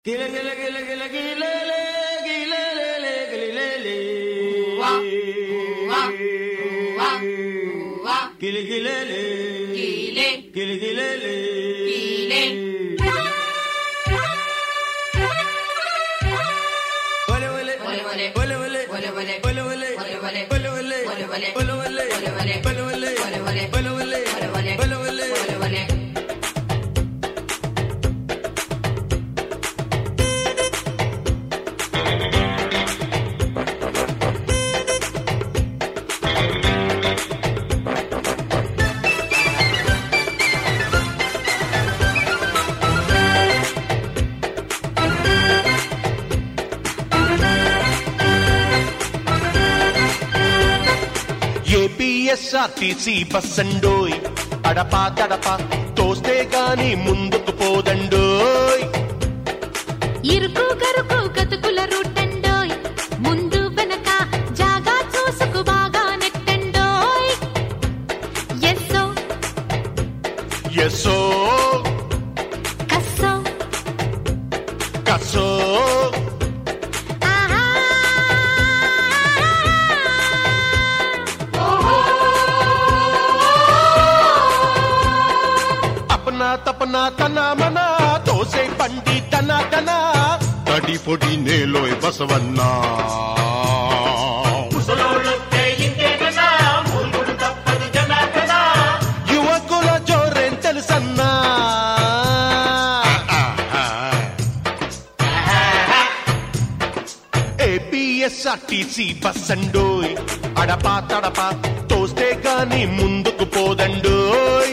గిల గిల గిల గిల గిలలే, గిలలే, గిలిలేలే. గిలి గిలలే, గిలే. గిలి గిలలే. గిలే. ఒలె ఒలె, ఒలె ఒలె. ఒలె ఒలె, ఒలె ఒలె. ఒలె ఒలె, ఒలె ఒలె. ఒలె ఒలె, ఒలె ఒలె. ఒలె ఒలె, ఒలె ఒలె. ఒలె ఒలె, ఒలె ఒలె. ఒలె ఒలె, ఒలె ఒలె. ఒలె ఒలె. ఒలె ఒలె. ఏపీఎస్ఆర్టీసీ బస్సండోయ్ అడపా తడపా తోస్తే గాని ముందుకు పోదండోయ్ ఇరుకు గరుకు గతుకుల రూటండోయ్ ముందు వెనక జాగా చూసుకు బాగా నెట్టండోయ్ ఎస్సో ఎస్సో కస్సో కసో ఆహా అపనా తపనా తన మన తోసే పండి తన తన తడి పొడి నేలోయ్ బసవన్నా యువకుల జోరేం తెలుసన్నా ఏపీఎస్ఆర్టీసీ బస్సండోయ్ అడపా తడపా తోస్తే గాని ముందుకు పోదండోయ్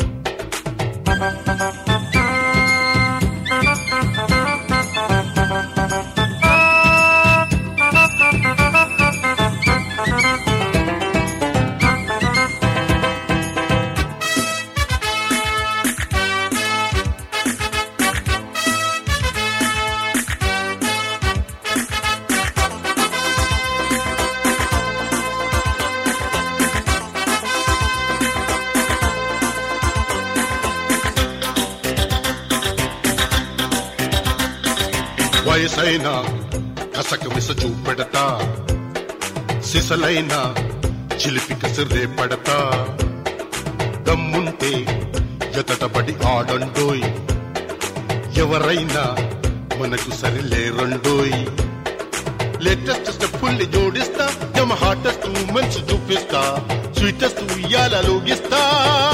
వయసైన కసక మిస చూపెడతా సిసలైన చిలిపి కసిరే పడతా దమ్ముంటే ఎతటబడి ఆడండోయ్ ఎవరైనా మనకు సరిలేరండోయ్ లేటెస్ట్ స్టెప్పుల్ని జోడిస్తా జమ హాటెస్ట్ మూమెంట్స్ చూపిస్తా స్వీటెస్ట్ ఉయ్యాలలోగిస్తా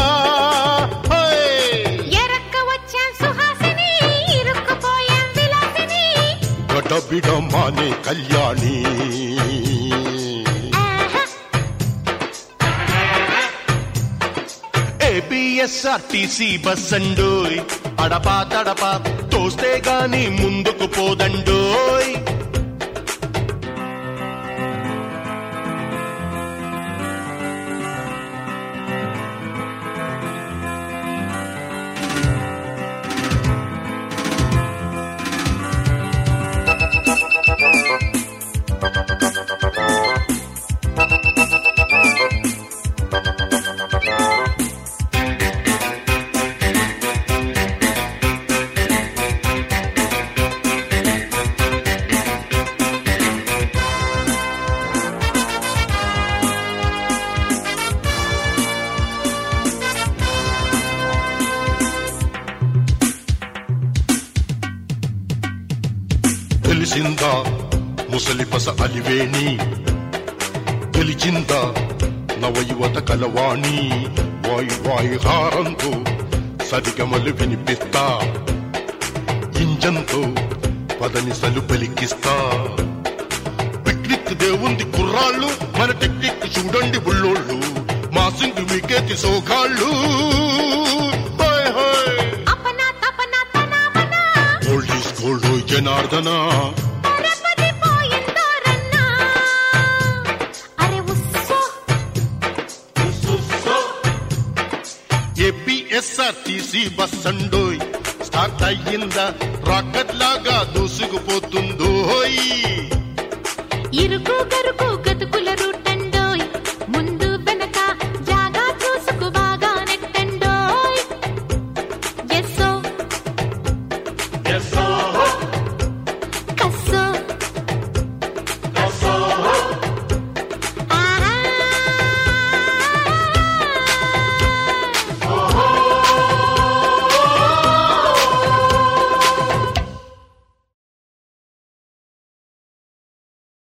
ఎరక్క వచ్చాం సుహాసిని ఇరుక్కుపోయాం విలాసిని గడబిడ మానే కళ్యాణి ఆహా ఏపీఎస్ఆర్టీసీ బస్సండోయ్ అడపా తడపా తోస్తే గాని ముందుకు పోదండోయ్ తెలిసిందా ముసలి పస అలివేణి గెలిచిందా నవయువత కలవాణి వాయు వాయు హారంతో సరిగమలు వినిపిస్తా ఇంజంతో పదనిసలు పలికిస్తా పిక్నిక్ దేవుంది కుర్రాళ్ళు మన టెక్నిక్ చూడండి బుల్లోళ్ళు మా సింగు మీకేతి సోగాళ్ళు హాయ్ హాయ్ అపన తపన తనవన ఓల్డ్ ఈస్ గోల్డ్ జనార్దన పరపతి పోయిందోరన్నా అరే ఉస్సో ఏపీఎస్ఆర్టీసీ బస్ అండోయ్ స్టార్ట్ అయ్యిందా రాకెట్ లాగా దూసుకుపోతుందో ఇరుకు గరుకు గతుకుల రూట్